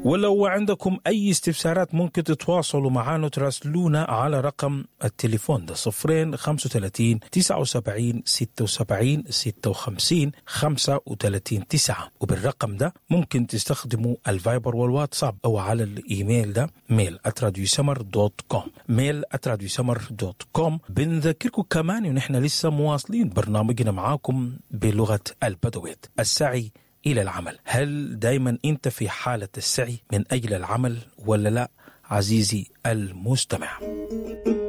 ولو عندكم أي استفسارات ممكن تتواصلوا معنا وتراسلونا على رقم التليفون ده صفرين خمسة وثلاثين تسعة وسبعين ستة وسبعين ستة وخمسين خمسة وثلاثين تسعة وبالرقم ده ممكن تستخدموا الفايبر والواتساب أو على الإيميل ده ميل @radiosummer دوت كوم ميل @radiosummer دوت كوم بنذكركم كمان إن إحنا لسه مواصلين برنامجنا معاكم بلغة البدويت السعي إلى العمل هل دايما أنت في حالة السعي من أجل العمل ولا لا عزيزي المستمع